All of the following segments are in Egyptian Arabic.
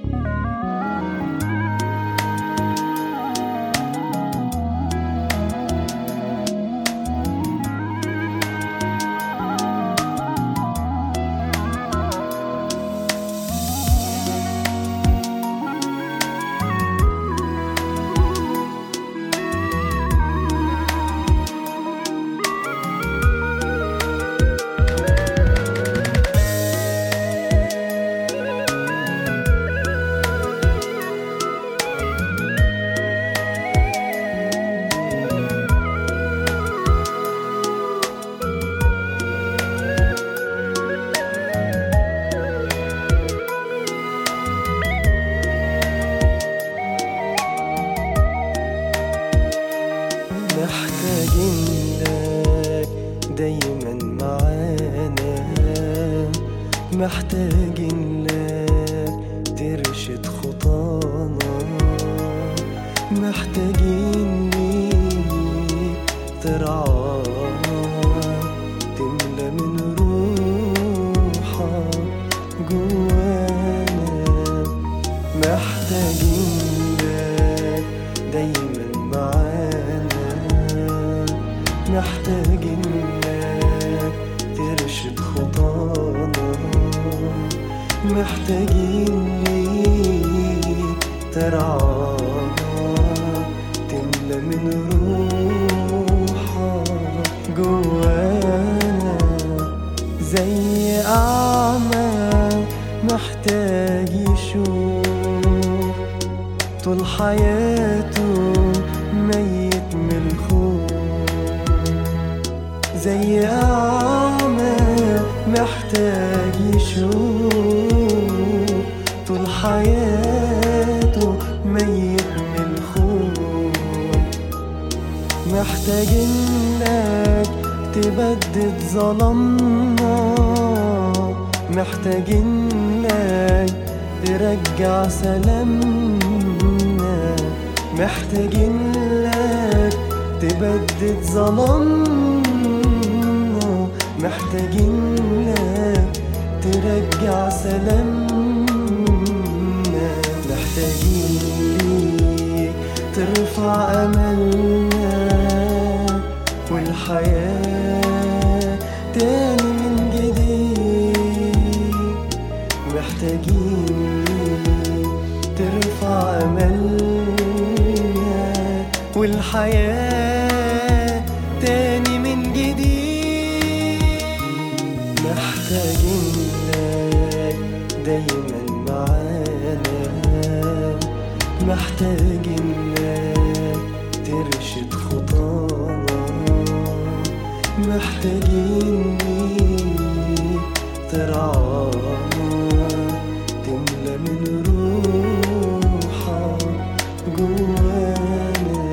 محتاجين لك دايما معانا محتاجين لك ترشد خطانا محتاجين ليك ترعانا تملى من روحك جوانا محتاجين لك دايما معانا محتاجين لك ترشد خطانا محتاجين ليك ترعانا تملى من روحك جوانا زي أعمى محتاج يشوف طول حياته ميت من الخوف زي أعمى محتاج يشوف طول حياته ميت من الخوف محتاجين لك تبدد ظلمنا محتاجين لك ترجع سلامنا محتاجين لك تبدد ظلمنا محتاجين لك ترجع سلامنا محتاجين ليك ترفع أملنا والحياة تاني من جديد محتاجين ليك ترفع أملنا والحياة تاني من جديد محتاجين لك دايما معانا محتاجين لك ترشد خطانا محتاجين ليك ترعانا تملى من روحك جوانا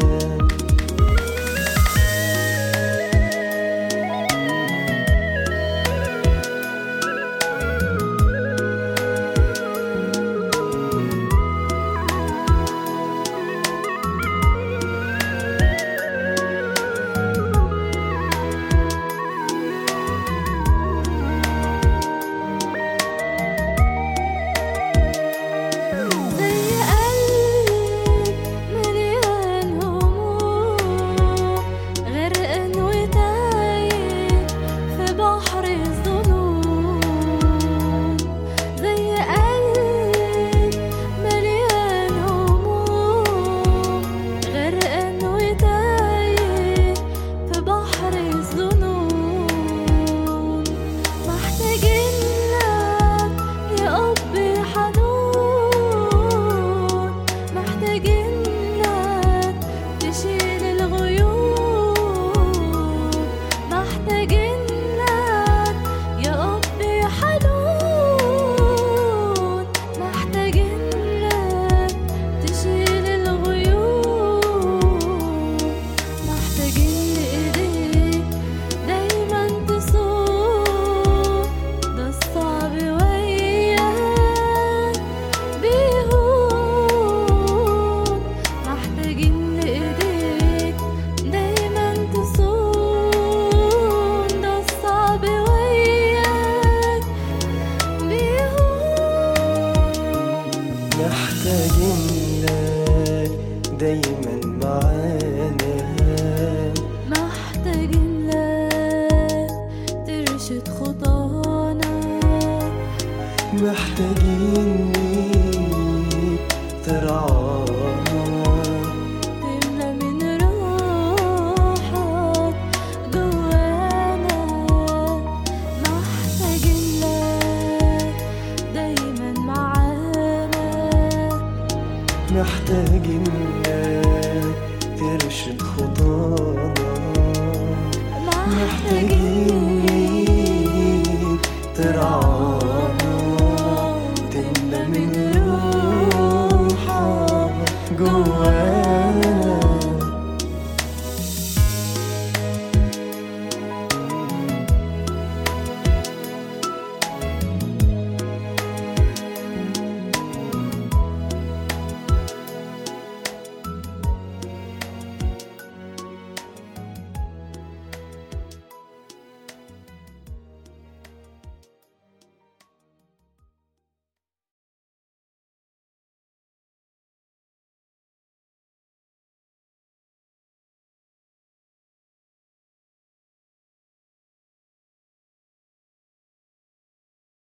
محتاجين لك دايما معانا محتاجين لك ترشد خطانا محتاجين ليك ترعانا تملى من روحك جوانا محتاجين لك دايما معانا محتاجين لك ترشد خطانا محتاجين